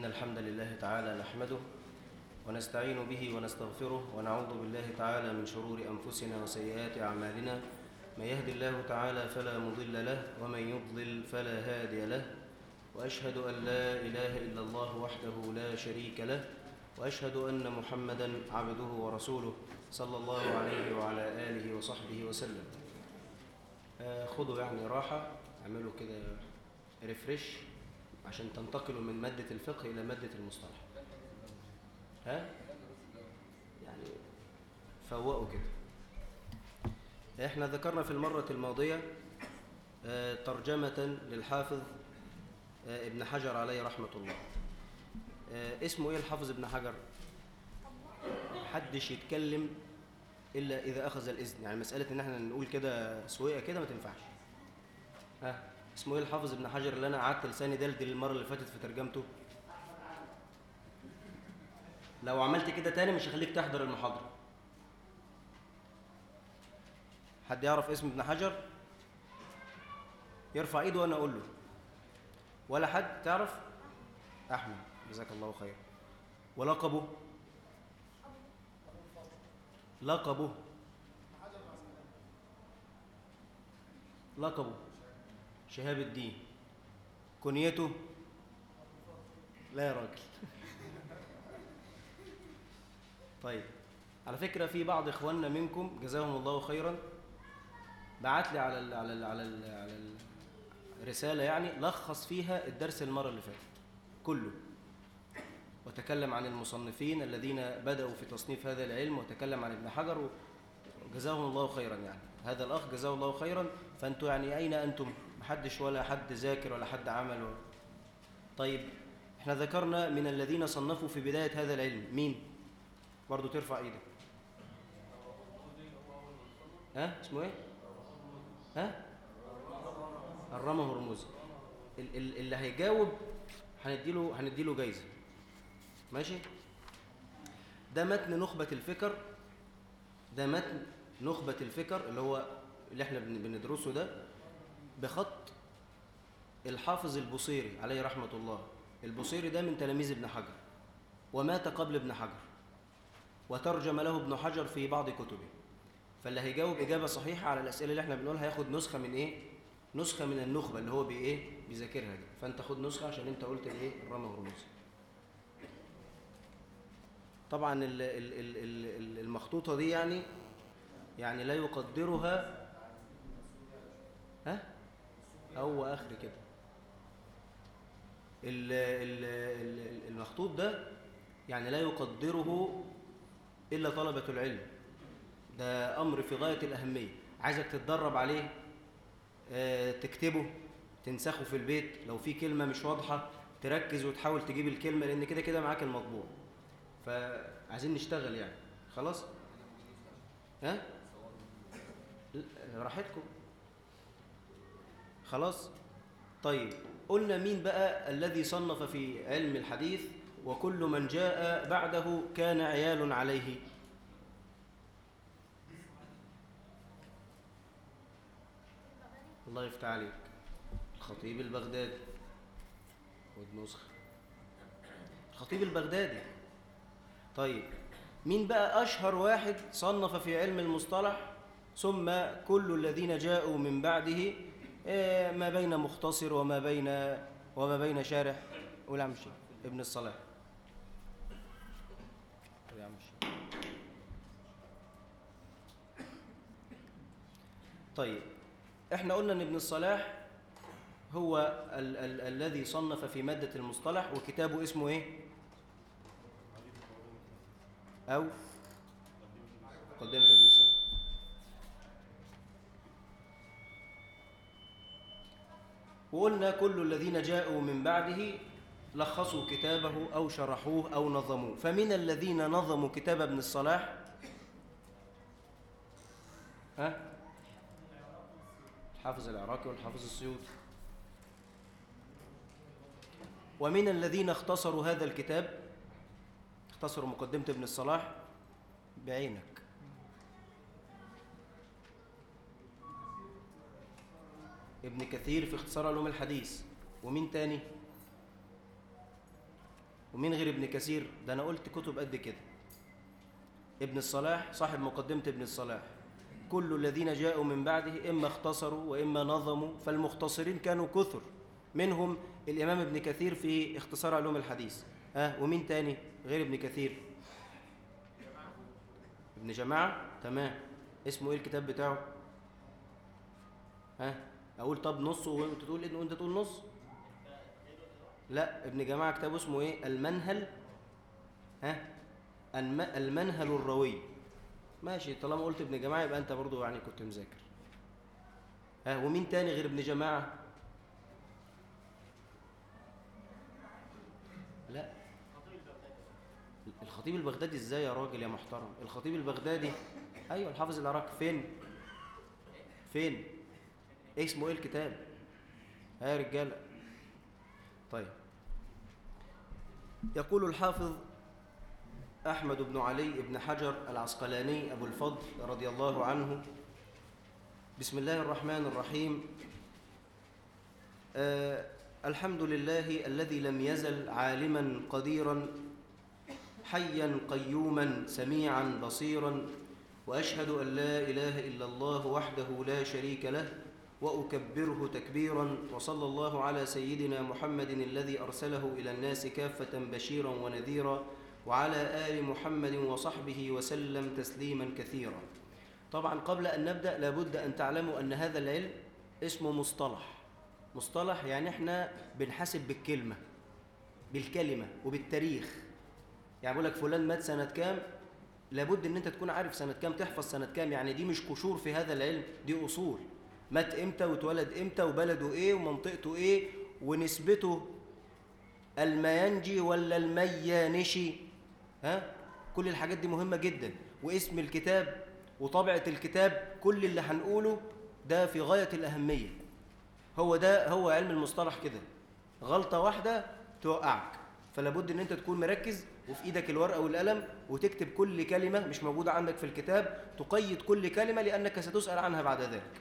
إن الحمد لله تعالى نحمده ونستعين به ونستغفره ونعوذ بالله تعالى من شرور أنفسنا وسيئات أعمالنا من يهد الله تعالى فلا مضل له ومن يضلل فلا هادي له وأشهد أن لا إله إلا الله وحده لا شريك له وأشهد أن محمدا عبده ورسوله صلى الله عليه وعلى آله وصحبه وسلم آه، خدوا يعني راحة اعملوا كده ريفرش عشان تنتقلوا من مادة الفقه إلى مادة المصطلح ها؟ يعني فوقوا كده احنا ذكرنا في المرة الماضية آه، ترجمة للحافظ آه، ابن حجر عليه رحمة الله آه، اسمه ايه الحافظ ابن حجر محدش يتكلم إلا إذا أخذ الإذن يعني مسألة إن احنا نقول كده سويقة كده ما تنفعش ها اسمه ايه الحافظ ابن حجر اللي أنا قعدت لساني دلدل المرة اللي فاتت في ترجمته لو عملت كده تاني مش هخليك تحضر المحاضرة حد يعرف اسم ابن حجر يرفع ايده وانا اقول له ولا حد تعرف احمد جزاك الله خير ولقبه لقبه لقبه شهاب الدين كنيته لا يا راجل طيب على فكرة في بعض إخواننا منكم جزاهم الله خيرا بعت لي على ال على ال على ال على الرسالة يعني لخص فيها الدرس المرة اللي فاتت كله وتكلم عن المصنفين الذين بدأوا في تصنيف هذا العلم وتكلم عن ابن حجر جزاهم الله خيرا يعني هذا الأخ جزاه الله خيرا فأنتوا يعني أين أنتم محدش ولا حد ذاكر ولا حد عمل ولا طيب احنا ذكرنا من الذين صنفوا في بداية هذا العلم مين برضو ترفع ايدك ها اسمه ايه ها الرمى هرمزي ال- ال- اللي هيجاوب هنديله هنديله جايزه ماشي ده متن نخبة الفكر ده متن نخبة الفكر اللي هو اللي احنا بن- بندرسه ده بخط الحافظ البصيري عليه رحمة الله البصيري ده من تلاميذ ابن حجر ومات قبل ابن حجر وترجم له ابن حجر في بعض كتبه فاللي هيجاوب إجابة صحيحة على الأسئلة اللي احنا بنقولها هياخد نسخة من إيه؟ نسخة من النخبة اللي هو بإيه؟ بيذاكرها دي فأنت خد نسخة عشان أنت قلت الإيه؟ الرمى والرموز طبعا ال- ال- ال- ال- ال- المخطوطة دي يعني يعني لا يقدرها ها؟ هو آخر كده ال- ال- ال- المخطوط ده يعني لا يقدره إلا طلبة العلم ده أمر في غاية الأهمية عايزك تتدرب عليه آه، تكتبه تنسخه في البيت لو في كلمة مش واضحة تركز وتحاول تجيب الكلمة لأن كده كده معاك المطبوع فعايزين نشتغل يعني خلاص ها لا، راحتكم خلاص طيب قلنا مين بقى الذي صنف في علم الحديث وكل من جاء بعده كان عيال عليه الله يفتح عليك الخطيب البغدادي خد نسخة الخطيب البغدادي طيب مين بقى أشهر واحد صنف في علم المصطلح ثم كل الذين جاءوا من بعده آه، ما بين مختصر وما بين وما بين شارح قول يا عم الشيخ ابن الصلاح قول يا عم الشيخ طيب احنا قلنا ان ابن الصلاح هو ال ال الذي صنف في مادة المصطلح وكتابه اسمه ايه او قدمت ابن الصلاح وقلنا كل الذين جاءوا من بعده لخصوا كتابه أو شرحوه أو نظموه فمن الذين نظموا كتاب ابن الصلاح ها الحافظ العراقي والحافظ السيوطي ومن الذين اختصروا هذا الكتاب اختصروا مقدمة ابن الصلاح بعينك ابن كثير في اختصار علوم الحديث ومين تاني ومين غير ابن كثير ده أنا قلت كتب قد كده ابن الصلاح صاحب مقدمة ابن الصلاح كل الذين جاءوا من بعده إما اختصروا وإما نظموا فالمختصرين كانوا كثر منهم الإمام ابن كثير في اختصار علوم الحديث ها أه ومين تاني غير ابن كثير ابن جماعة تمام اسمه ايه الكتاب بتاعه ها اقول طب نص وانت تقول ايه وانت تقول نص لا ابن جماعة كتابه اسمه ايه المنهل ها المنهل الروي ماشي طالما قلت ابن جماعة يبقى انت برضو يعني كنت مذاكر ها ومين تاني غير ابن جماعة لا الخطيب البغدادي ازاي يا راجل يا محترم الخطيب البغدادي ايوه الحافظ العراقي فين فين اسمه ايه الكتاب ها يا رجاله طيب يقول الحافظ أحمد بن علي بن حجر العسقلاني أبو الفضل رضي الله عنه بسم الله الرحمن الرحيم آه الحمد لله الذي لم يزل عالما قديرا حيا قيوما سميعا بصيرا وأشهد أن لا إله إلا الله وحده لا شريك له وأكبره تكبيرا وصلى الله على سيدنا محمد الذي أرسله إلى الناس كافة بشيرا ونذيرا وعلى آل محمد وصحبه وسلم تسليما كثيرا طبعا قبل أن نبدأ لابد أن تعلموا أن هذا العلم اسمه مصطلح مصطلح يعني احنا بنحاسب بالكلمة بالكلمة وبالتاريخ يعني بقول لك فلان مات سنة كام لابد ان انت تكون عارف سنة كام تحفظ سنة كام يعني دي مش قشور في هذا العلم دي أصول مات امتى واتولد امتى وبلده ايه ومنطقته ايه ونسبته الميانجي ولا الميانشي ها كل الحاجات دي مهمة جدا واسم الكتاب وطبعة الكتاب كل اللي هنقوله ده في غاية الأهمية هو ده هو علم المصطلح كده غلطة واحدة توقعك فلا بد ان انت تكون مركز وفي ايدك الورقه والقلم وتكتب كل كلمه مش موجوده عندك في الكتاب تقيد كل كلمه لانك ستسال عنها بعد ذلك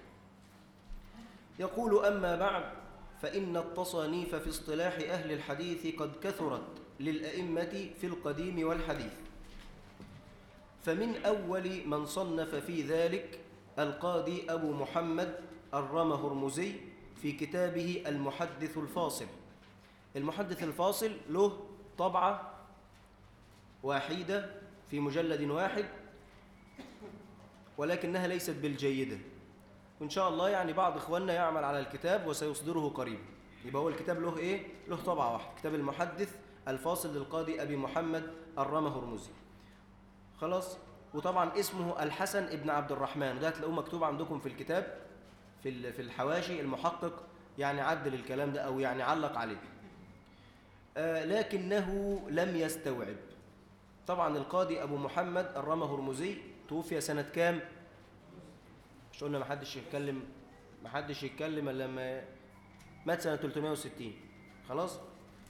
يقول اما بعد فان التصانيف في اصطلاح اهل الحديث قد كثرت للائمه في القديم والحديث فمن اول من صنف في ذلك القاضي ابو محمد الرمهرمزي في كتابه المحدث الفاصل المحدث الفاصل له طبعة واحدة في مجلد واحد ولكنها ليست بالجيدة وإن شاء الله يعني بعض إخواننا يعمل على الكتاب وسيصدره قريبا يبقى هو الكتاب له إيه؟ له طبعة واحدة كتاب المحدث الفاصل للقاضي أبي محمد الرمى هرمزي خلاص وطبعا اسمه الحسن ابن عبد الرحمن وده هتلاقوه مكتوب عندكم في الكتاب في في الحواشي المحقق يعني عدل الكلام ده أو يعني علق عليه آه لكنه لم يستوعب طبعا القاضي أبو محمد الرمى هرمزي توفي سنة كام مش قلنا ما حدش يتكلم ما حدش يتكلم الا لما مات سنة 360 خلاص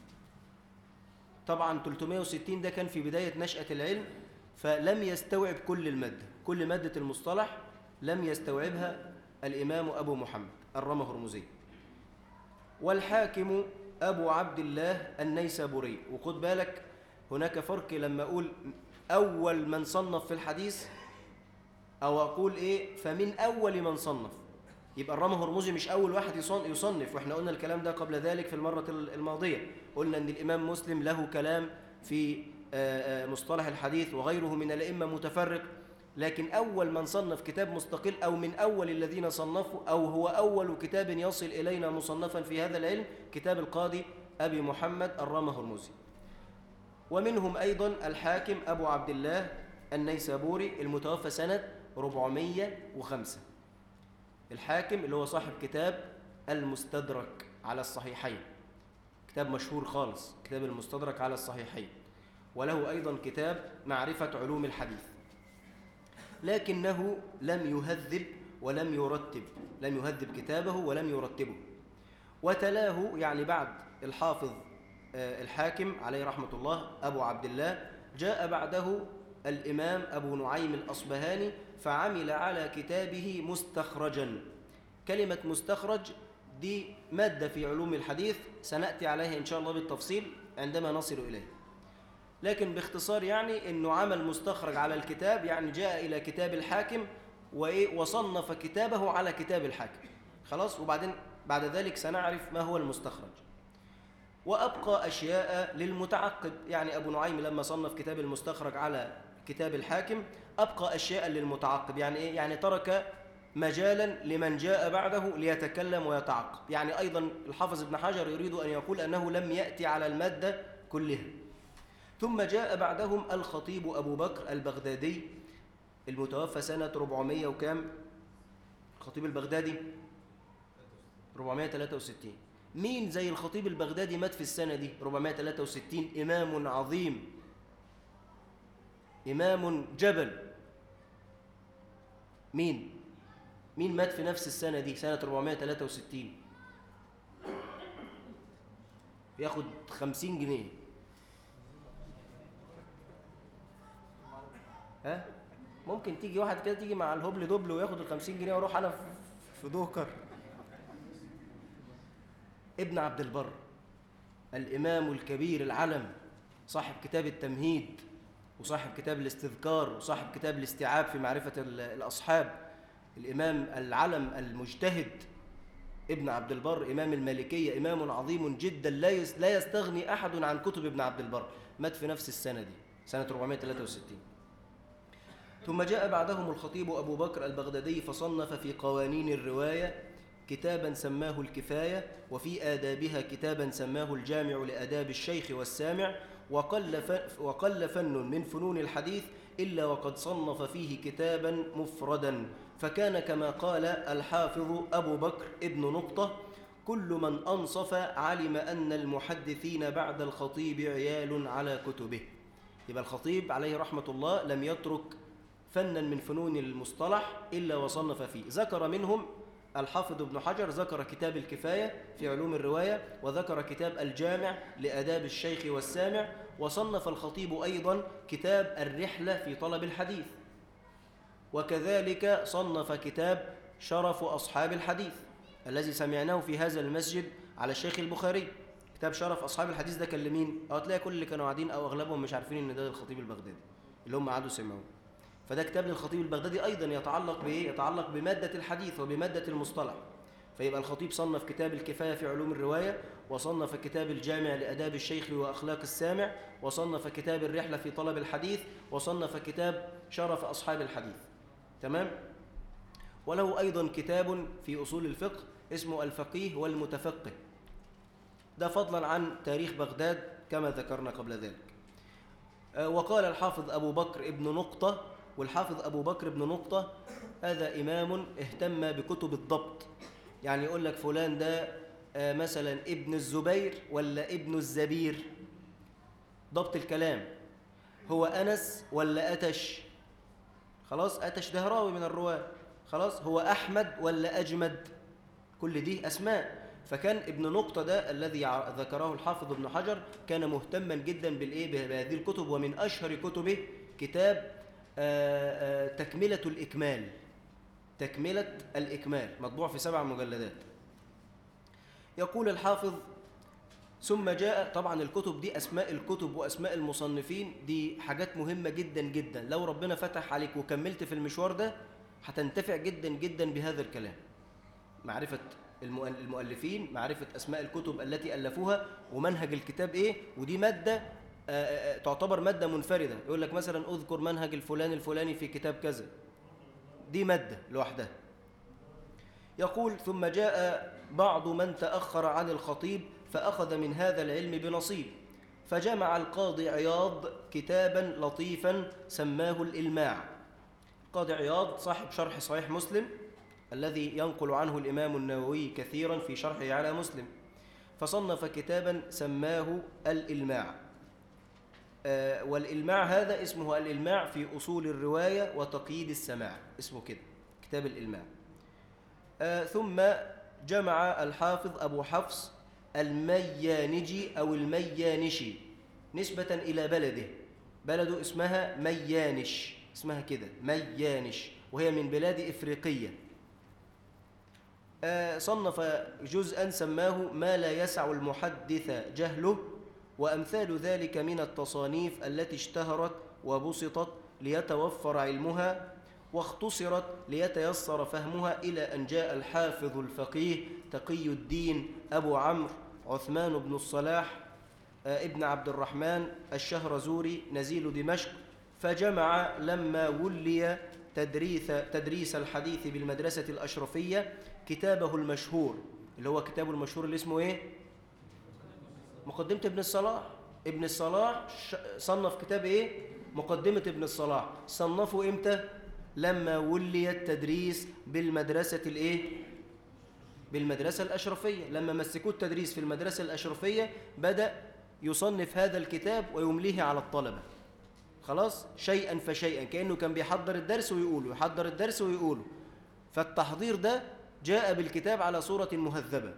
طبعا 360 ده كان في بداية نشأة العلم فلم يستوعب كل المادة كل مادة المصطلح لم يستوعبها الإمام أبو محمد الرمى هرمزي والحاكم أبو عبد الله النيسابوري وخد بالك هناك فرق لما أقول أول من صنف في الحديث أو أقول إيه فمن أول من صنف يبقى الرمى هرمزي مش أول واحد يصنف وإحنا قلنا الكلام ده قبل ذلك في المرة الماضية قلنا أن الإمام مسلم له كلام في مصطلح الحديث وغيره من الأئمة متفرق لكن أول من صنف كتاب مستقل أو من أول الذين صنفوا أو هو أول كتاب يصل إلينا مصنفا في هذا العلم كتاب القاضي أبي محمد الرمى هرمزي ومنهم أيضا الحاكم أبو عبد الله النيسابوري المتوفى سنة 405 الحاكم اللي هو صاحب كتاب المستدرك على الصحيحين كتاب مشهور خالص كتاب المستدرك على الصحيحين وله أيضا كتاب معرفة علوم الحديث لكنه لم يهذب ولم يرتب لم يهذب كتابه ولم يرتبه وتلاه يعني بعد الحافظ الحاكم عليه رحمة الله أبو عبد الله جاء بعده الإمام أبو نعيم الأصبهاني فعمل على كتابه مستخرجا كلمة مستخرج دي مادة في علوم الحديث سنأتي عليها إن شاء الله بالتفصيل عندما نصل إليه لكن باختصار يعني أنه عمل مستخرج على الكتاب يعني جاء إلى كتاب الحاكم وإيه وصنف كتابه على كتاب الحاكم خلاص وبعدين بعد ذلك سنعرف ما هو المستخرج وأبقى أشياء للمتعقب يعني أبو نعيم لما صنف كتاب المستخرج على كتاب الحاكم أبقى أشياء للمتعقب يعني إيه؟ يعني ترك مجالا لمن جاء بعده ليتكلم ويتعقب يعني أيضا الحافظ ابن حجر يريد أن يقول أنه لم يأتي على المادة كلها ثم جاء بعدهم الخطيب أبو بكر البغدادي المتوفى سنة 400 وكام الخطيب البغدادي 463 مين زي الخطيب البغدادي مات في السنة دي 463 إمام عظيم إمام جبل مين مين مات في نفس السنة دي سنة 463 ياخد 50 جنيه ها ممكن تيجي واحد كده تيجي مع الهبل دبل وياخد ال 50 جنيه واروح انا في دوكر ابن عبد البر الامام الكبير العلم صاحب كتاب التمهيد وصاحب كتاب الاستذكار وصاحب كتاب الاستيعاب في معرفه الاصحاب الامام العلم المجتهد ابن عبد البر امام المالكيه امام عظيم جدا لا لا يستغني احد عن كتب ابن عبد البر مات في نفس السنه دي سنه 463 ثم جاء بعدهم الخطيب أبو بكر البغدادي فصنف في قوانين الرواية كتابا سماه الكفاية وفي آدابها كتابا سماه الجامع لآداب الشيخ والسامع وقل, وقل فن من فنون الحديث إلا وقد صنف فيه كتابا مفردا فكان كما قال الحافظ أبو بكر ابن نقطة كل من أنصف علم أن المحدثين بعد الخطيب عيال على كتبه يبقى الخطيب عليه رحمة الله لم يترك فنا من فنون المصطلح إلا وصنف فيه ذكر منهم الحافظ ابن حجر ذكر كتاب الكفاية في علوم الرواية وذكر كتاب الجامع لأداب الشيخ والسامع وصنف الخطيب أيضا كتاب الرحلة في طلب الحديث وكذلك صنف كتاب شرف أصحاب الحديث الذي سمعناه في هذا المسجد على الشيخ البخاري كتاب شرف أصحاب الحديث ده كان لمين؟ أو تلاقي كل اللي كانوا قاعدين أو أغلبهم مش عارفين إن ده الخطيب البغدادي اللي هم قعدوا سمعوه فده كتاب للخطيب البغدادي أيضا يتعلق بإيه؟ يتعلق بمادة الحديث وبمادة المصطلح فيبقى الخطيب صنف كتاب الكفاية في علوم الرواية وصنف كتاب الجامع لأداب الشيخ وأخلاق السامع وصنف كتاب الرحلة في طلب الحديث وصنف كتاب شرف أصحاب الحديث تمام؟ وله أيضا كتاب في أصول الفقه اسمه الفقيه والمتفقه ده فضلا عن تاريخ بغداد كما ذكرنا قبل ذلك وقال الحافظ أبو بكر ابن نقطة والحافظ أبو بكر بن نقطة هذا إمام اهتم بكتب الضبط يعني يقول لك فلان ده مثلا ابن الزبير ولا ابن الزبير ضبط الكلام هو أنس ولا أتش خلاص أتش ده راوي من الرواة خلاص هو أحمد ولا أجمد كل دي أسماء فكان ابن نقطة ده الذي ذكره الحافظ ابن حجر كان مهتما جدا بالإيه بهذه الكتب ومن أشهر كتبه كتاب تكملة الإكمال تكملة الإكمال مطبوع في سبع مجلدات يقول الحافظ ثم جاء طبعا الكتب دي أسماء الكتب وأسماء المصنفين دي حاجات مهمة جدا جدا لو ربنا فتح عليك وكملت في المشوار ده هتنتفع جدا جدا بهذا الكلام معرفة المؤلفين معرفة أسماء الكتب التي ألفوها ومنهج الكتاب إيه ودي مادة تعتبر مادة منفردة يقول لك مثلا أذكر منهج الفلان الفلاني في كتاب كذا دي مادة لوحدها يقول ثم جاء بعض من تأخر عن الخطيب فأخذ من هذا العلم بنصيب فجمع القاضي عياض كتابا لطيفا سماه الإلماع القاضي عياض صاحب شرح صحيح مسلم الذي ينقل عنه الإمام النووي كثيرا في شرحه على مسلم فصنف كتابا سماه الإلماع آه والإلماع هذا اسمه الإلماع في أصول الرواية وتقييد السماع اسمه كده كتاب الإلماع آه ثم جمع الحافظ أبو حفص الميانجي أو الميانشي نسبة إلى بلده بلده اسمها ميانش اسمها كده ميانش وهي من بلاد إفريقية آه صنف جزءا سماه ما لا يسع المحدث جهله وأمثال ذلك من التصانيف التي اشتهرت وبسطت ليتوفر علمها واختصرت ليتيسر فهمها إلى أن جاء الحافظ الفقيه تقي الدين أبو عمرو عثمان بن الصلاح آه، ابن عبد الرحمن الشهرزوري نزيل دمشق فجمع لما ولي تدريس, تدريس الحديث بالمدرسة الأشرفية كتابه المشهور اللي هو كتابه المشهور اللي اسمه ايه مقدمة ابن الصلاح ابن الصلاح صنف كتاب ايه مقدمة ابن الصلاح صنفه امتى لما ولي التدريس بالمدرسة الايه بالمدرسة الأشرفية لما مسكوه التدريس في المدرسة الأشرفية بدأ يصنف هذا الكتاب ويمليه على الطلبة خلاص شيئا فشيئا كأنه كان بيحضر الدرس ويقوله يحضر الدرس ويقوله فالتحضير ده جاء بالكتاب على صورة مهذبة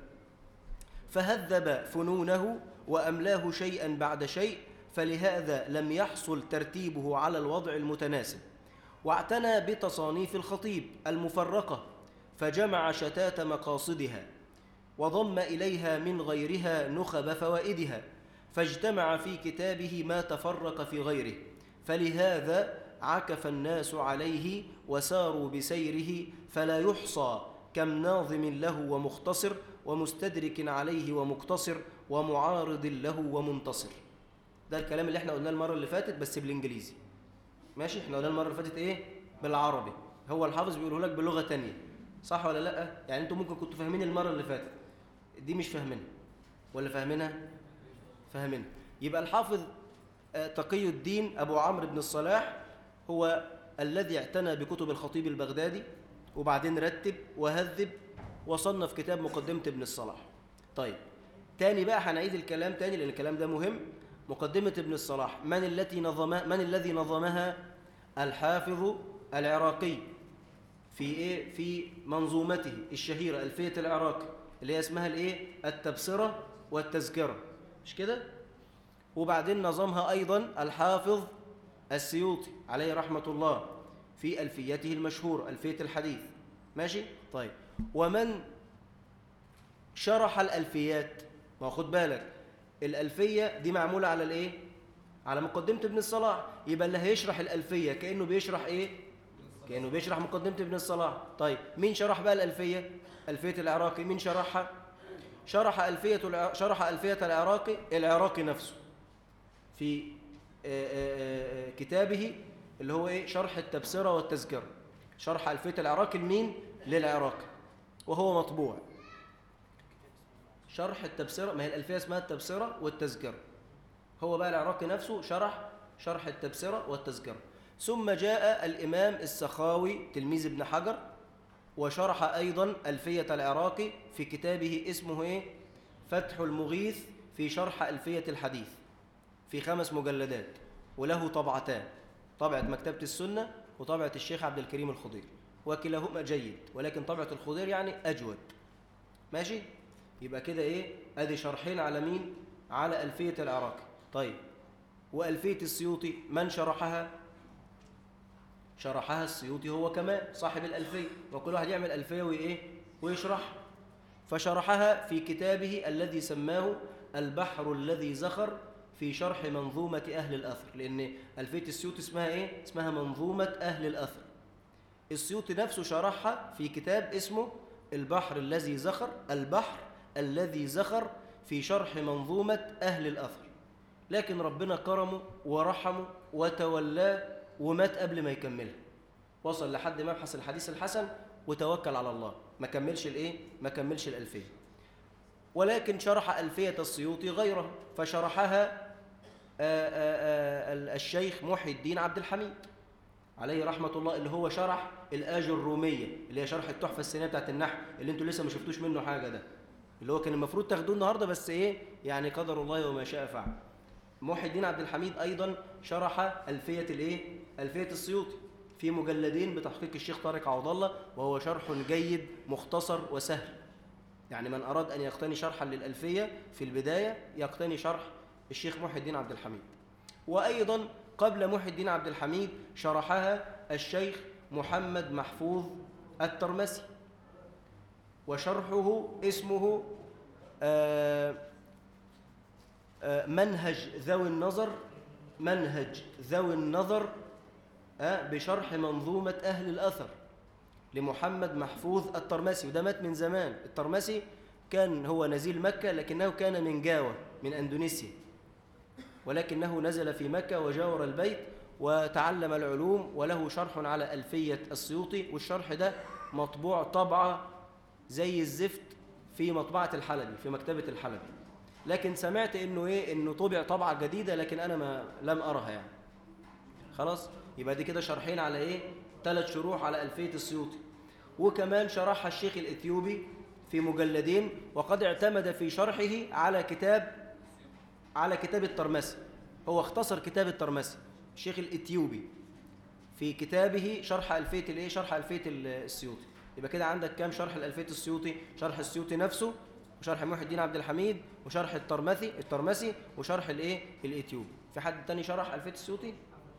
فهذب فنونه وأملاه شيئا بعد شيء فلهذا لم يحصل ترتيبه على الوضع المتناسب واعتنى بتصانيف الخطيب المفرقة فجمع شتات مقاصدها وضم إليها من غيرها نخب فوائدها فاجتمع في كتابه ما تفرق في غيره فلهذا عكف الناس عليه وساروا بسيره فلا يحصى كم ناظم له ومختصر ومستدرك عليه ومقتصر ومعارض له ومنتصر ده الكلام اللي احنا قلناه المرة اللي فاتت بس بالانجليزي ماشي احنا قلناه المرة اللي فاتت ايه بالعربي هو الحافظ بيقوله لك بلغة تانية صح ولا لا يعني انتوا ممكن كنتوا فاهمين المرة اللي فاتت دي مش فاهمينها ولا فاهمينها فاهمينها يبقى الحافظ آه، تقي الدين أبو عمرو بن الصلاح هو الذي اعتنى بكتب الخطيب البغدادي وبعدين رتب وهذب وصنف كتاب مقدمة ابن الصلاح طيب تاني بقى هنعيد الكلام تاني لأن الكلام ده مهم مقدمة ابن الصلاح من التي نظمها من الذي نظمها الحافظ العراقي في ايه في منظومته الشهيرة ألفية العراقي اللي هي اسمها الايه التبصرة والتذكرة مش كده وبعدين نظمها أيضا الحافظ السيوطي عليه رحمة الله في ألفيته المشهورة ألفية الحديث ماشي طيب ومن شرح الألفيات ما خد بالك الألفية دي معمولة على الإيه على مقدمة ابن الصلاح يبقى اللي هيشرح الألفية كأنه بيشرح إيه كأنه بيشرح مقدمة ابن الصلاح طيب مين شرح بقى الألفية ألفية العراقي مين شرحها شرح ألفية شرح ألفية العراقي العراقي نفسه في آه، آه، آه، كتابه اللي هو إيه شرح التبصرة والتذكرة شرح ألفية العراقي لمين للعراقي وهو مطبوع شرح التبصرة ما هي الألفية اسمها التبصرة والتذكرة هو بقى العراقي نفسه شرح شرح التبصرة والتذكرة ثم جاء الإمام السخاوي تلميذ ابن حجر وشرح أيضا ألفية العراقي في كتابه اسمه إيه؟ فتح المغيث في شرح ألفية الحديث في خمس مجلدات وله طبعتان طبعة مكتبة السنة وطبعة الشيخ عبد الكريم الخضير وكلاهما جيد ولكن طبعة الخضير يعني أجود ماشي يبقى كده إيه أدي شرحين على مين على ألفية العراقي طيب وألفية السيوطي من شرحها شرحها السيوطي هو كمان صاحب الألفية وكل واحد يعمل ألفية وإيه ويشرح فشرحها في كتابه الذي سماه البحر الذي زخر في شرح منظومة أهل الأثر لأن ألفية السيوطي اسمها إيه؟ اسمها منظومة أهل الأثر السيوطي نفسه شرحها في كتاب اسمه البحر الذي زخر البحر الذي زخر في شرح منظومة أهل الأثر لكن ربنا كرمه ورحمه وتولاه ومات قبل ما يكملها وصل لحد مبحث الحديث الحسن وتوكل على الله ما كملش الايه ما كملش الالفيه ولكن شرح الفيه السيوطي غيره فشرحها آآ آآ الشيخ محي الدين عبد الحميد عليه رحمه الله اللي هو شرح الاج الروميه اللي هي شرح التحفه السنيه بتاعت النحو اللي انتوا لسه ما شفتوش منه حاجه ده اللي هو كان المفروض تاخدوه النهارده بس ايه يعني قدر الله وما شاء فعل محي الدين عبد الحميد ايضا شرح الفيه الايه الفيه السيوطي في مجلدين بتحقيق الشيخ طارق عوض الله وهو شرح جيد مختصر وسهل يعني من أراد أن يقتني شرحا للألفية في البداية يقتني شرح الشيخ محي الدين عبد الحميد وأيضا قبل محي الدين عبد الحميد شرحها الشيخ محمد محفوظ الترمسي وشرحه اسمه آه آه، منهج ذوي النظر منهج ذوي النظر آه، بشرح منظومة أهل الأثر لمحمد محفوظ الترمسي وده مات من زمان الترمسي كان هو نزيل مكة لكنه كان من جاوة من أندونيسيا ولكنه نزل في مكة وجاور البيت وتعلم العلوم وله شرح على ألفية السيوطي والشرح ده مطبوع طبعة زي الزفت في مطبعة الحلبي في مكتبة الحلبي لكن سمعت انه ايه انه طبع طبعة جديدة لكن انا ما لم ارها يعني خلاص يبقى دي كده شرحين على ايه ثلاث شروح على ألفية السيوطي وكمان شرحها الشيخ الإثيوبي في مجلدين وقد اعتمد في شرحه على كتاب على كتاب الترمسي هو اختصر كتاب الترمسي الشيخ الإثيوبي في كتابه شرح ألفية الايه شرح ألفية السيوطي يبقى كده عندك كام شرح الألفية السيوطي شرح السيوطي نفسه وشرح محي الدين عبد الحميد وشرح الترمثي الترمسي وشرح الايه الإثيوبي في حد تاني شرح ألفية السيوطي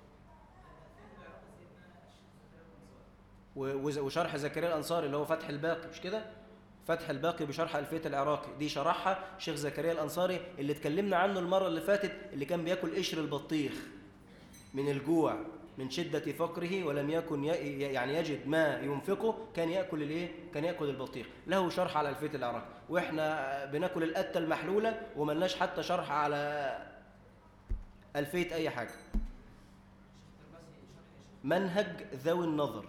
وشرح زكريا الأنصاري اللي هو فتح الباقي مش كده فتح الباقي بشرح ألفية العراقي دي شرحها شيخ زكريا الأنصاري اللي اتكلمنا عنه المرة اللي فاتت اللي كان بياكل قشر البطيخ من الجوع من شدة فقره ولم يكن يعني يجد ما ينفقه كان يأكل الايه كان يأكل البطيخ له شرح على ألفية العراقي واحنا بناكل القتة المحلولة وملناش حتى شرح على ألفية أي حاجة منهج ذوي النظر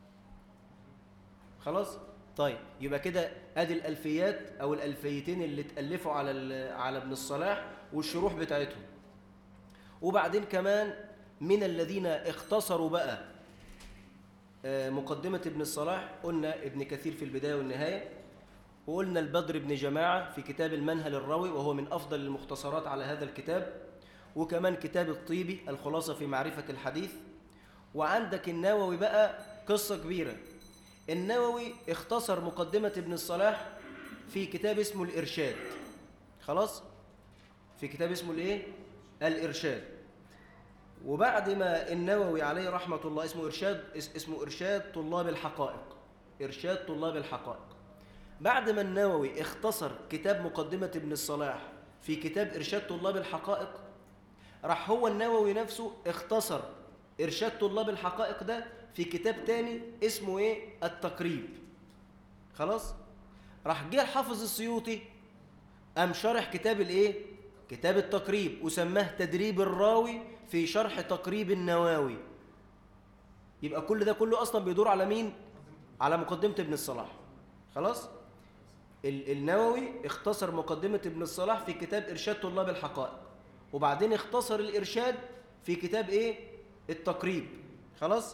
خلاص طيب يبقى كده ادي الالفيات او الالفيتين اللي اتالفوا على على ابن الصلاح والشروح بتاعتهم وبعدين كمان من الذين اختصروا بقى آه، مقدمة ابن الصلاح قلنا ابن كثير في البداية والنهاية وقلنا البدر بن جماعة في كتاب المنهل الروي وهو من أفضل المختصرات على هذا الكتاب وكمان كتاب الطيبي الخلاصة في معرفة الحديث وعندك النووي بقى قصة كبيرة النووي اختصر مقدمة ابن الصلاح في كتاب اسمه الإرشاد خلاص في كتاب اسمه الايه الإرشاد وبعد ما النووي عليه رحمة الله اسمه إرشاد اسمه إرشاد طلاب الحقائق إرشاد طلاب الحقائق بعد ما النووي اختصر كتاب مقدمة ابن الصلاح في كتاب إرشاد طلاب الحقائق راح هو النووي نفسه اختصر إرشاد طلاب الحقائق ده في كتاب تاني اسمه ايه التقريب خلاص راح جه الحافظ السيوطي قام شرح كتاب الايه كتاب التقريب وسماه تدريب الراوي في شرح تقريب النواوي يبقى كل ده كله اصلا بيدور على مين على مقدمه ابن الصلاح خلاص النووي اختصر مقدمه ابن الصلاح في كتاب ارشاد طلاب الحقائق وبعدين اختصر الارشاد في كتاب ايه التقريب خلاص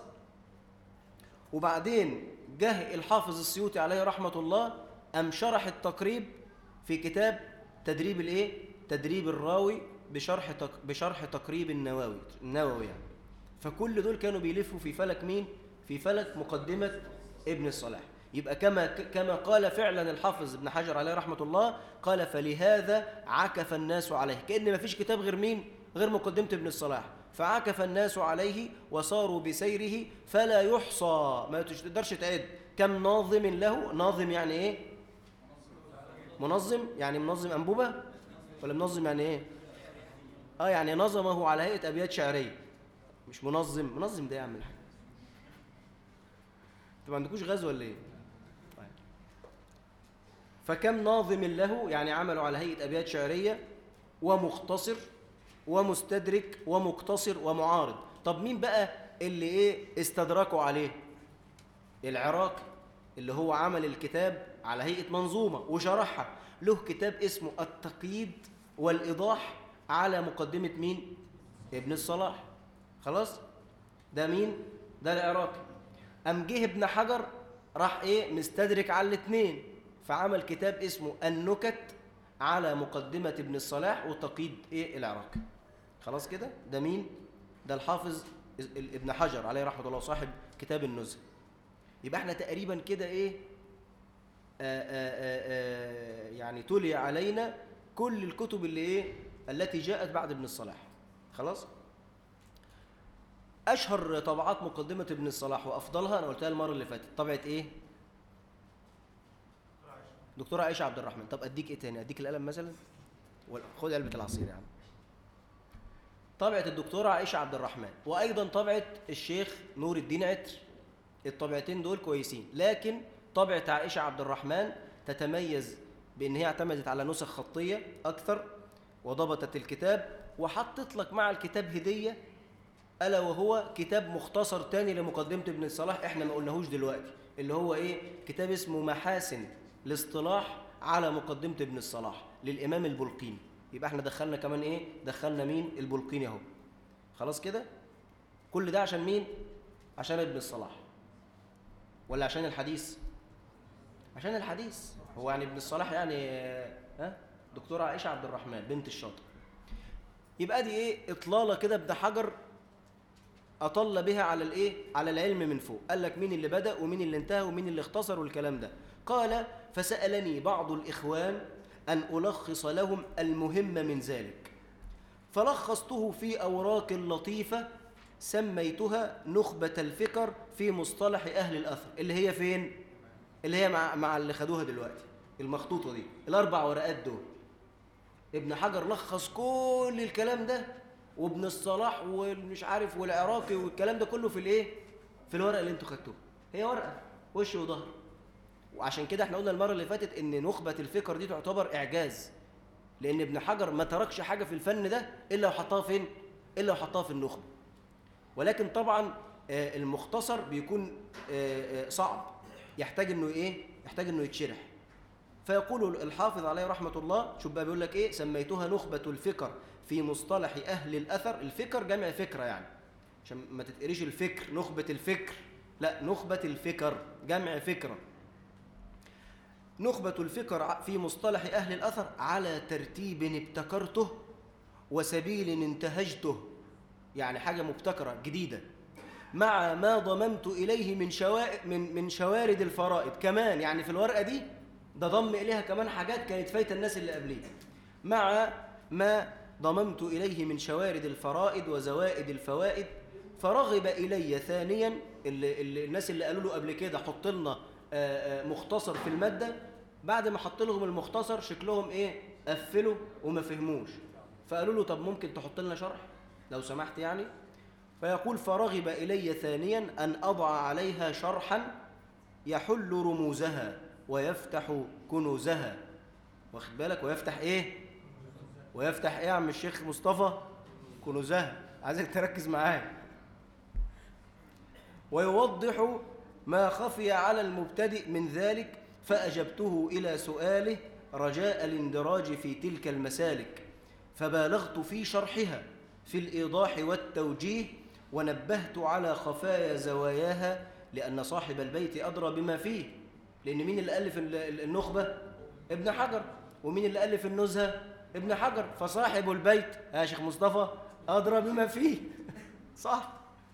وبعدين جه الحافظ السيوطي عليه رحمة الله أم شرح التقريب في كتاب تدريب الإيه؟ تدريب الراوي بشرح تق... بشرح تقريب النووي النووي يعني فكل دول كانوا بيلفوا في فلك مين؟ في فلك مقدمة ابن الصلاح يبقى كما كما قال فعلا الحافظ ابن حجر عليه رحمة الله قال فلهذا عكف الناس عليه كأن ما فيش كتاب غير مين؟ غير مقدمة ابن الصلاح فعكف الناس عليه وصاروا بسيره فلا يحصى ما تقدرش تعد كم ناظم له ناظم يعني ايه منظم يعني منظم انبوبه ولا منظم يعني ايه اه يعني نظمه على هيئه ابيات شعريه مش منظم منظم ده يعمل حاجه انتوا ما عندكوش غزو ولا ايه طيب. فكم ناظم له يعني عملوا على هيئه ابيات شعريه ومختصر ومستدرك ومقتصر ومعارض طب مين بقى اللي ايه استدركوا عليه العراقي اللي هو عمل الكتاب على هيئة منظومة وشرحها له كتاب اسمه التقييد والإيضاح على مقدمة مين ابن الصلاح خلاص ده مين ده العراقي أم جه ابن حجر راح ايه مستدرك على الاثنين فعمل كتاب اسمه النكت على مقدمة ابن الصلاح وتقييد ايه العراقي خلاص كده ده مين ده الحافظ ابن حجر عليه رحمه الله صاحب كتاب النزهه يبقى احنا تقريبا كده ايه آآ آآ آآ يعني تلي علينا كل الكتب اللي ايه التي جاءت بعد ابن الصلاح خلاص اشهر طبعات مقدمه ابن الصلاح وافضلها انا قلتها المره اللي فاتت طبعه ايه دكتوره عائشه عبد الرحمن طب اديك ايه تاني اديك القلم مثلا خد علبة العصير يا عم طبعة الدكتورة عائشة عبد الرحمن وأيضا طبعة الشيخ نور الدين عتر الطبعتين دول كويسين لكن طبعة عائشة عبد الرحمن تتميز بأن هي اعتمدت على نسخ خطية أكثر وضبطت الكتاب وحطت لك مع الكتاب هدية ألا وهو كتاب مختصر تاني لمقدمة ابن الصلاح احنا ما قلناهوش دلوقتي اللي هو ايه كتاب اسمه محاسن الاصطلاح على مقدمة ابن الصلاح للإمام البلقيني يبقى احنا دخلنا كمان ايه دخلنا مين البلقيني اهو خلاص كده كل ده عشان مين عشان ابن الصلاح ولا عشان الحديث عشان الحديث هو يعني ابن الصلاح يعني ها دكتورة عائشة عبد الرحمن بنت الشاطر يبقى دي ايه اطلاله كده ابن حجر اطل بها على الايه على العلم من فوق قال لك مين اللي بدا ومين اللي انتهى ومين اللي اختصر والكلام ده قال فسالني بعض الاخوان ان الخص لهم المهم من ذلك فلخصته في اوراق لطيفه سميتها نخبه الفكر في مصطلح اهل الاثر اللي هي فين اللي هي مع مع اللي خدوها دلوقتي المخطوطه دي الاربع ورقات دول ابن حجر لخص كل الكلام ده وابن الصلاح والمش عارف والعراقي والكلام ده كله في الايه في الورقه اللي انتوا خدتوها هي ورقه وش وظهر وعشان كده احنا قلنا المره اللي فاتت ان نخبه الفكر دي تعتبر اعجاز لان ابن حجر ما تركش حاجه في الفن ده الا وحطها فين الا وحطها في النخبه ولكن طبعا آه، المختصر بيكون آه، آه، صعب يحتاج انه ايه يحتاج انه يتشرح فيقول الحافظ عليه رحمة الله شوف بقى بيقول لك إيه سميتها نخبة الفكر في مصطلح أهل الأثر الفكر جمع فكرة يعني عشان ما تتقريش الفكر نخبة الفكر لا نخبة الفكر جمع فكرة نخبة الفكر في مصطلح أهل الأثر على ترتيب ابتكرته وسبيل انتهجته يعني حاجة مبتكرة جديدة مع ما ضممت إليه من شوائد من من شوارد الفرائض كمان يعني في الورقة دي ده ضم إليها كمان حاجات كانت فايتة الناس اللي قبليه مع ما ضممت إليه من شوارد الفرائض وزوائد الفوائد فرغب إلي ثانيا اللي اللي الناس اللي قالوا له قبل كده حط لنا آه، آه، مختصر في المادة بعد ما حط لهم المختصر شكلهم إيه قفلوا وما فهموش فقالوا له طب ممكن تحط لنا شرح لو سمحت يعني فيقول فرغب إلي ثانيا أن أضع عليها شرحا يحل رموزها ويفتح كنوزها واخد بالك ويفتح ايه ويفتح ايه يا عم الشيخ مصطفى كنوزها عايزك تركز معايا ويوضح ما خفي على المبتدئ من ذلك فأجبته إلى سؤاله رجاء الاندراج في تلك المسالك فبالغت في شرحها في الإيضاح والتوجيه ونبهت على خفايا زواياها لأن صاحب البيت أدرى بما فيه لأن مين اللي ألف ال- ال- النخبة؟ ابن حجر ومين اللي ألف النزهة؟ ابن حجر فصاحب البيت يا شيخ مصطفى أدرى بما فيه صح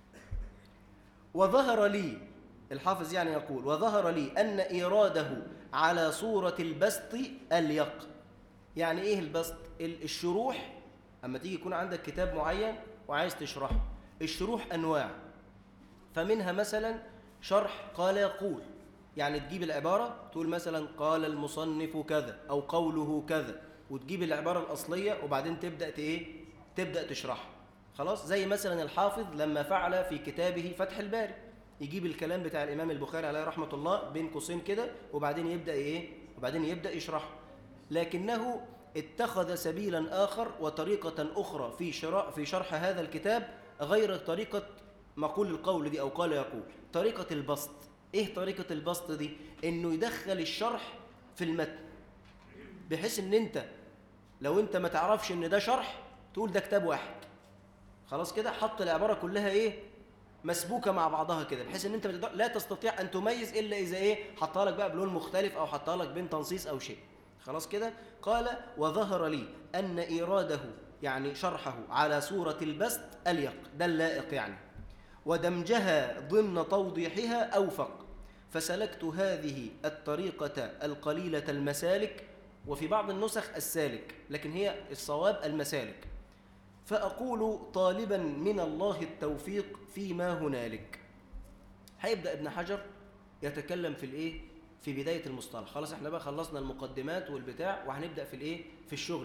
وظهر لي الحافظ يعني يقول وظهر لي أن إيراده على صورة البسط أليق يعني إيه البسط؟ ال- الشروح أما تيجي يكون عندك كتاب معين وعايز تشرحه الشروح أنواع فمنها مثلا شرح قال يقول يعني تجيب العبارة تقول مثلا قال المصنف كذا أو قوله كذا وتجيب العبارة الأصلية وبعدين تبدأ ت- إيه؟ تبدأ تشرحها خلاص زي مثلا الحافظ لما فعل في كتابه فتح الباري يجيب الكلام بتاع الإمام البخاري عليه رحمة الله بين قوسين كده وبعدين يبدأ إيه؟ وبعدين يبدأ يشرحه لكنه اتخذ سبيلا آخر وطريقة أخرى في شرح, في شرح هذا الكتاب غير طريقة مقول القول دي أو قال يقول طريقة البسط إيه طريقة البسط دي؟ إنه يدخل الشرح في المتن بحيث إن أنت لو أنت ما تعرفش إن ده شرح تقول ده كتاب واحد خلاص كده حط العبارة كلها إيه؟ مسبوكة مع بعضها كده بحيث إن أنت ما تقدر- لا تستطيع أن تميز إلا إذا إيه؟ حطها لك بقى بلون مختلف أو حطها لك بين تنصيص أو شيء خلاص كده قال وظهر لي أن إيراده يعني شرحه على صورة البسط أليق ده اللائق يعني ودمجها ضمن توضيحها أوفق فسلكت هذه الطريقة القليلة المسالك وفي بعض النسخ السالك لكن هي الصواب المسالك فأقول طالبا من الله التوفيق فيما هنالك هيبدأ ابن حجر يتكلم في الايه في بداية المصطلح خلاص احنا بقى خلصنا المقدمات والبتاع وهنبدأ في الايه في الشغل بقى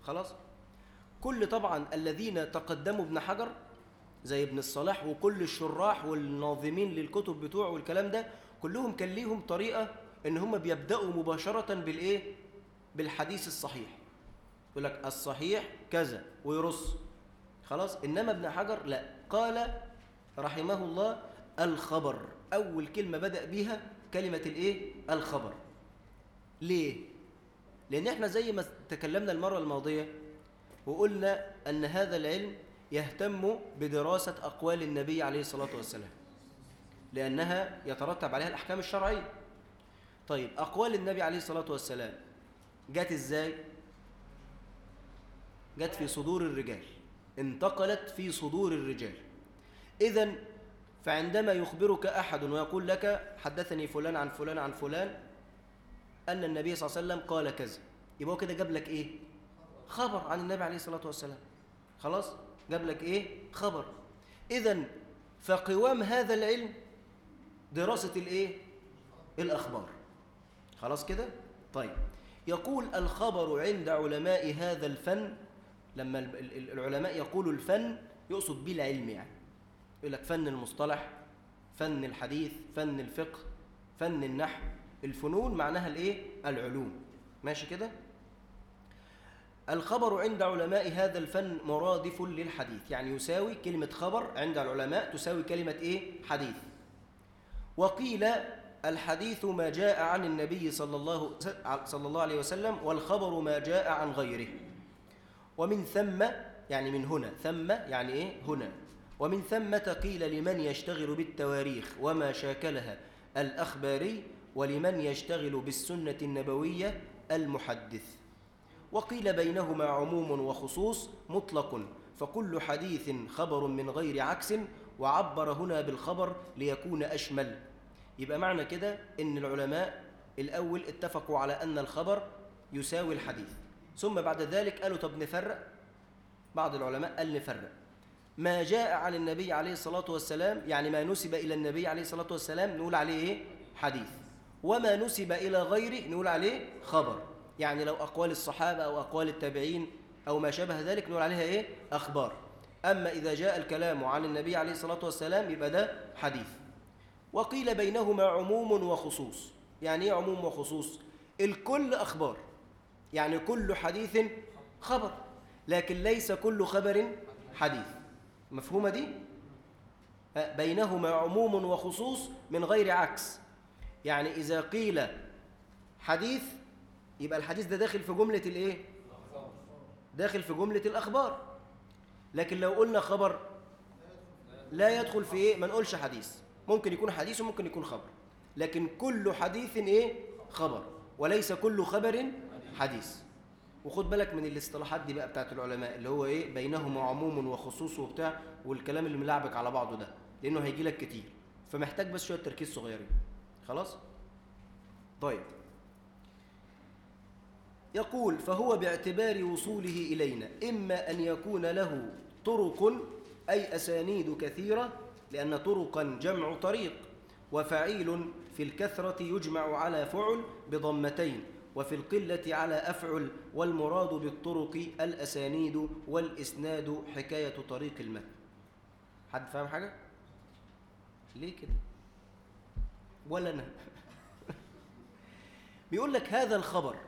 خلاص كل طبعا الذين تقدموا ابن حجر زي ابن الصلاح وكل الشراح والناظمين للكتب بتوعه والكلام ده كلهم كان ليهم طريقة ان هم بيبدأوا مباشرة بالايه بالحديث الصحيح يقول لك الصحيح كذا ويرص خلاص انما ابن حجر لا قال رحمه الله الخبر اول كلمة بدأ بيها كلمة الايه الخبر ليه لان احنا زي ما تكلمنا المرة الماضية وقلنا ان هذا العلم يهتم بدراسة أقوال النبي عليه الصلاة والسلام لأنها يترتب عليها الأحكام الشرعية طيب أقوال النبي عليه الصلاة والسلام جت إزاي؟ جت في صدور الرجال انتقلت في صدور الرجال إذا فعندما يخبرك أحد ويقول لك حدثني فلان عن فلان عن فلان أن النبي صلى الله عليه وسلم قال كذا يبقى هو كده جاب لك إيه؟ خبر عن النبي عليه الصلاة والسلام خلاص؟ جاب لك ايه خبر اذا فقوام هذا العلم دراسة الايه الاخبار خلاص كده طيب يقول الخبر عند علماء هذا الفن لما العلماء يقولوا الفن يقصد به العلم يعني يقول لك فن المصطلح فن الحديث فن الفقه فن النحو الفنون معناها الايه العلوم ماشي كده الخبر عند علماء هذا الفن مرادف للحديث يعني يساوي كلمة خبر عند العلماء تساوي كلمة إيه؟ حديث وقيل الحديث ما جاء عن النبي صلى الله, صلى الله عليه وسلم والخبر ما جاء عن غيره ومن ثم يعني من هنا ثم يعني إيه؟ هنا ومن ثمة قيل لمن يشتغل بالتواريخ وما شاكلها الأخباري ولمن يشتغل بالسنة النبوية المحدث وقيل بينهما عموم وخصوص مطلق فكل حديث خبر من غير عكس وعبر هنا بالخبر ليكون أشمل يبقى معنى كده إن العلماء الأول اتفقوا على أن الخبر يساوي الحديث ثم بعد ذلك قالوا طب نفرق بعض العلماء قال نفرق ما جاء عن النبي عليه الصلاة والسلام يعني ما نسب إلى النبي عليه الصلاة والسلام نقول عليه إيه؟ حديث وما نسب إلى غيره نقول عليه خبر يعني لو أقوال الصحابة أو أقوال التابعين أو ما شابه ذلك نقول عليها إيه؟ أخبار أما إذا جاء الكلام عن النبي عليه الصلاة والسلام يبقى ده حديث وقيل بينهما عموم وخصوص يعني إيه عموم وخصوص؟ الكل أخبار يعني كل حديث خبر لكن ليس كل خبر حديث مفهومة دي؟ بينهما عموم وخصوص من غير عكس يعني إذا قيل حديث يبقى الحديث ده داخل في جملة الايه داخل في جملة الأخبار لكن لو قلنا خبر لا يدخل في ايه ما نقولش حديث ممكن يكون حديث وممكن يكون خبر لكن كل حديث ايه خبر وليس كل خبر حديث وخد بالك من الاصطلاحات دي بقى بتاعت العلماء اللي هو ايه بينهما عموم وخصوص وبتاع والكلام اللي ملعبك على بعضه ده لانه هيجي لك كتير فمحتاج بس شويه تركيز صغيرين خلاص طيب يقول فهو باعتبار وصوله إلينا إما أن يكون له طرق أي أسانيد كثيرة لأن طرقا جمع طريق وفعيل في الكثرة يجمع على فعل بضمتين وفي القلة على أفعل والمراد بالطرق الأسانيد والإسناد حكاية طريق المتن حد فاهم حاجة؟ ليه كده؟ ولا أنا بيقول لك هذا الخبر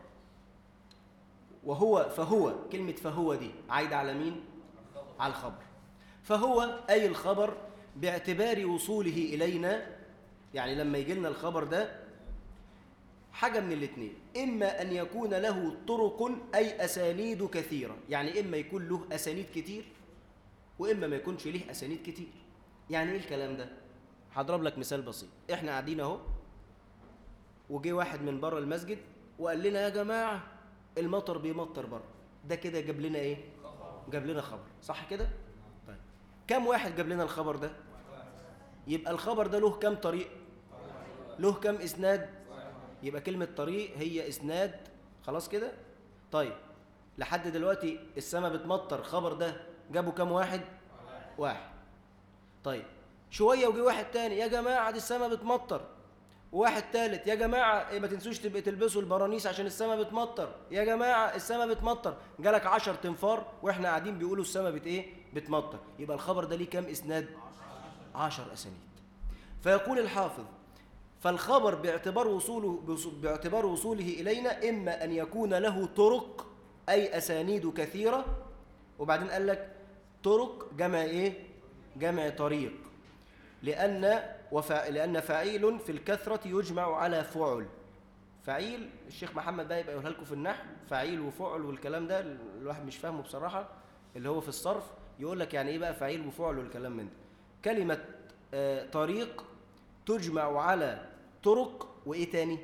وهو فهو كلمة فهو دي عايدة على مين؟ على الخبر فهو أي الخبر باعتبار وصوله إلينا يعني لما يجي لنا الخبر ده حاجة من الاثنين إما أن يكون له طرق أي أسانيد كثيرة يعني إما يكون له أسانيد كتير وإما ما يكونش له أسانيد كتير يعني إيه الكلام ده؟ هضرب لك مثال بسيط إحنا قاعدين أهو وجي واحد من بره المسجد وقال لنا يا جماعة المطر بيمطر بره ده كده جاب لنا ايه جاب لنا خبر صح كده طيب كم واحد جاب لنا الخبر ده يبقى الخبر ده له كم طريق له كم اسناد يبقى كلمه طريق هي اسناد خلاص كده طيب لحد دلوقتي السماء بتمطر خبر ده جابوا كم واحد واحد طيب شويه وجي واحد تاني يا جماعه دي السماء بتمطر وواحد تالت يا جماعة إيه ما تنسوش تبقى تلبسوا البرانيس عشان السماء بتمطر يا جماعة السماء بتمطر جالك عشر تنفار واحنا قاعدين بيقولوا السماء بت ايه بتمطر يبقى الخبر ده ليه كام اسناد عشر اسانيد فيقول الحافظ فالخبر باعتبار وصوله باعتبار وصوله إلينا إما أن يكون له طرق أي أسانيد كثيرة وبعدين قال لك طرق جمع إيه؟ جمع طريق لأن وفا لأن فعيل في الكثرة يجمع على فعل فعيل الشيخ محمد بقى يبقى يقولها لكم في النحو فعيل وفعل والكلام ده الواحد مش فاهمه بصراحة اللي هو في الصرف يقول لك يعني إيه بقى فعيل وفعل والكلام من ده كلمة آه طريق تجمع على طرق وإيه تاني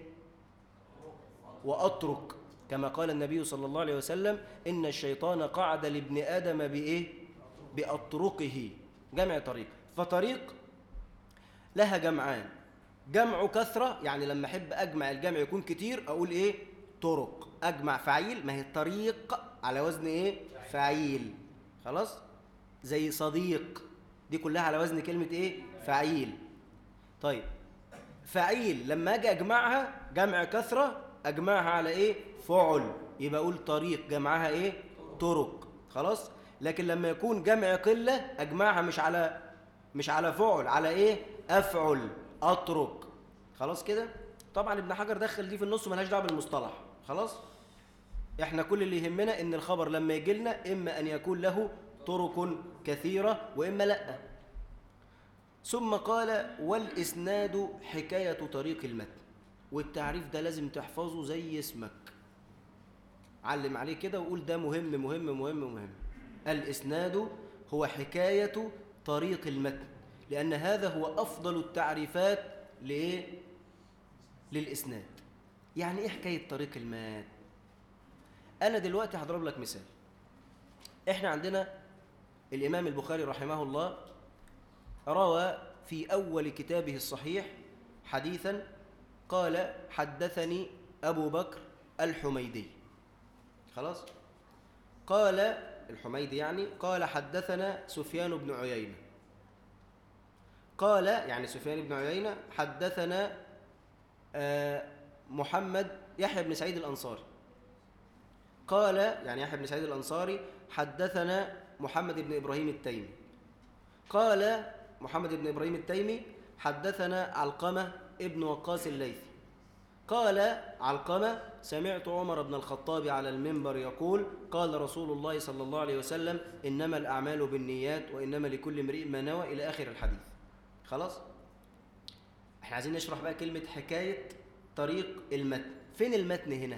وأطرق كما قال النبي صلى الله عليه وسلم إن الشيطان قعد لابن آدم بإيه بأطرقه جمع طريق فطريق لها جمعان جمع كثرة يعني لما أحب أجمع الجمع يكون كتير أقول إيه طرق أجمع فعيل ما هي طريق على وزن إيه فعيل خلاص زي صديق دي كلها على وزن كلمة إيه فعيل طيب فعيل لما أجي أجمعها جمع كثرة أجمعها على إيه فعل يبقى أقول طريق جمعها إيه طرق خلاص لكن لما يكون جمع قلة أجمعها مش على مش على فعل على إيه أفعل أطرق خلاص كده طبعا ابن حجر دخل دي في النص ملهاش دعوه بالمصطلح خلاص احنا كل اللي يهمنا ان الخبر لما يجي لنا اما ان يكون له طرق كثيره واما لا ثم قال والاسناد حكايه طريق المتن والتعريف ده لازم تحفظه زي اسمك علم عليه كده وقول ده مهم مهم مهم مهم الاسناد هو حكايه طريق المتن لأن هذا هو أفضل التعريفات لإيه؟ للإسناد يعني إيه حكاية طريق المات؟ أنا دلوقتي هضرب لك مثال إحنا عندنا الإمام البخاري رحمه الله روى في أول كتابه الصحيح حديثا قال حدثني أبو بكر الحميدي خلاص؟ قال الحميدي يعني قال حدثنا سفيان بن عيينة قال يعني سفيان بن عيينة حدثنا محمد يحيى بن سعيد الأنصاري قال يعني يحيى بن سعيد الأنصاري حدثنا محمد بن إبراهيم التيمي قال محمد بن إبراهيم التيمي حدثنا علقمة ابن وقاص الليثي قال علقمة سمعت عمر بن الخطاب على المنبر يقول قال رسول الله صلى الله عليه وسلم إنما الأعمال بالنيات وإنما لكل امرئ ما نوى إلى آخر الحديث خلاص احنا عايزين نشرح بقى كلمة حكاية طريق المتن فين المتن هنا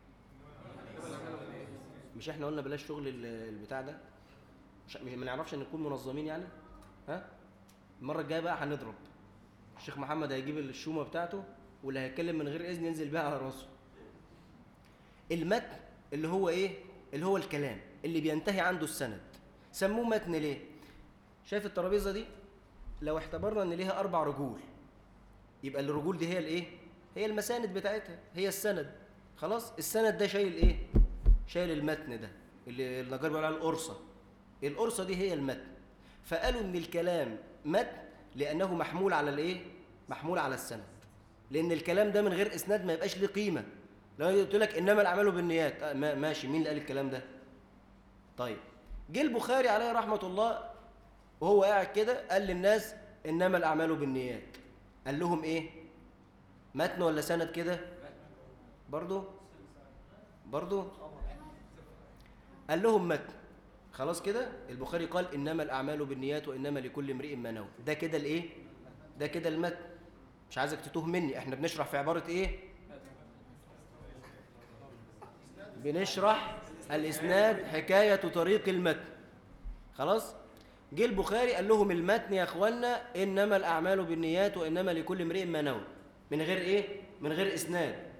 مش احنا قلنا بلاش شغل البتاع ده مش ما نعرفش ان نكون منظمين يعني ها المرة الجاية بقى هنضرب الشيخ محمد هيجيب الشومة بتاعته واللي هيتكلم من غير اذن ينزل بيها على راسه المتن اللي هو ايه اللي هو الكلام اللي بينتهي عنده السند سموه متن ليه شايف الترابيزه دي لو اعتبرنا ان ليها اربع رجول يبقى الرجول دي هي الايه هي المساند بتاعتها هي السند خلاص السند ده شايل ايه شايل المتن ده اللي النجار بيقول عليها القرصه القرصه دي هي المتن فقالوا ان الكلام متن لانه محمول على الايه محمول على السند لان الكلام ده من غير اسناد ما يبقاش له قيمه لو قلت لك انما الاعمال بالنيات آه ماشي مين اللي قال الكلام ده طيب جه البخاري عليه رحمه الله وهو قاعد كده قال للناس انما الاعمال بالنيات قال لهم ايه متن ولا سند كده برضو برضو قال لهم متن خلاص كده البخاري قال انما الاعمال بالنيات وانما لكل امرئ ما نوى ده كده الايه ده كده المتن مش عايزك تتوه مني احنا بنشرح في عباره ايه بنشرح الاسناد حكايه طريق المتن خلاص جه البخاري قال لهم المتن يا اخوانا انما الاعمال بالنيات وانما لكل امرئ ما نوى من غير ايه من غير اسناد